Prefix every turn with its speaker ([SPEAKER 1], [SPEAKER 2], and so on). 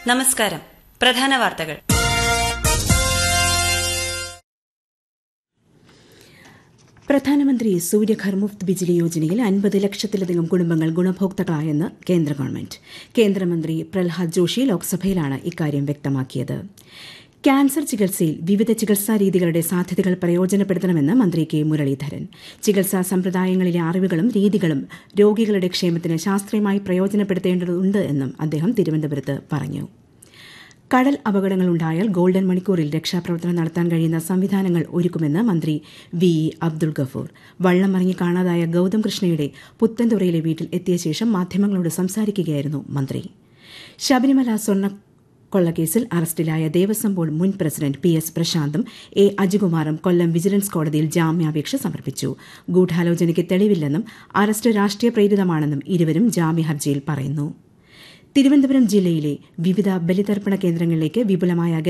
[SPEAKER 1] നമസ്കാരം പ്രധാന വാർത്തകൾ
[SPEAKER 2] പ്രധാനമന്ത്രി സൂര്യഘർ മുഫ്ത് ബിജിലി യോജനയിൽ അൻപത് ലക്ഷത്തിലധികം കുടുംബങ്ങൾ ഗുണഭോക്താക്കളായെന്ന് കേന്ദ്ര ഗവൺമെന്റ് കേന്ദ്രമന്ത്രി പ്രഹ്ലാദ് ജോഷി ലോക്സഭയിലാണ് ഇക്കാര്യം വ്യക്തമാക്കിയത് ക്യാൻസർ ചികിത്സയിൽ വിവിധ ചികിത്സാ രീതികളുടെ സാധ്യതകൾ പ്രയോജനപ്പെടുത്തണമെന്ന് മന്ത്രി കെ മുരളീധരൻ ചികിത്സാ സമ്പ്രദായങ്ങളിലെ അറിവുകളും രീതികളും രോഗികളുടെ ക്ഷേമത്തിന് ശാസ്ത്രീയമായി പ്രയോജനപ്പെടുത്തേണ്ടതുണ്ട് എന്നും അദ്ദേഹം തിരുവനന്തപുരത്ത് പറഞ്ഞു കടൽ അപകടങ്ങളുണ്ടായാൽ ഗോൾഡൻ മണിക്കൂറിൽ രക്ഷാപ്രവർത്തനം നടത്താൻ കഴിയുന്ന സംവിധാനങ്ങൾ ഒരുക്കുമെന്ന് മന്ത്രി വി ഇ അബ്ദുൾ ഗഫൂർ വള്ളം മറിഞ്ഞ് കാണാതായ ഗൌതം കൃഷ്ണയുടെ പുത്തൻതുറയിലെ വീട്ടിൽ എത്തിയ ശേഷം മാധ്യമങ്ങളോട് സംസാരിക്കുകയായിരുന്നു മന്ത്രി ശബരിമല സ്വർണ്ണ കൊള്ളക്കേസിൽ അറസ്റ്റിലായ ദേവസ്വം ബോർഡ് മുൻ പ്രസിഡന്റ് പി എസ് പ്രശാന്തും എ അജികുമാറും കൊല്ലം വിജിലൻസ് കോടതിയിൽ ജാമ്യാപേക്ഷ സമർപ്പിച്ചു ഗൂഢാലോചനയ്ക്ക് തെളിവില്ലെന്നും അറസ്റ്റ് രാഷ്ട്രീയ പ്രേരിതമാണെന്നും ഇരുവരും ജാമ്യഹർജിയിൽ പറയുന്നു തിരുവനന്തപുരം ജില്ലയിലെ വിവിധ ബലിതർപ്പണ കേന്ദ്രങ്ങളിലേക്ക് വിപുലമായ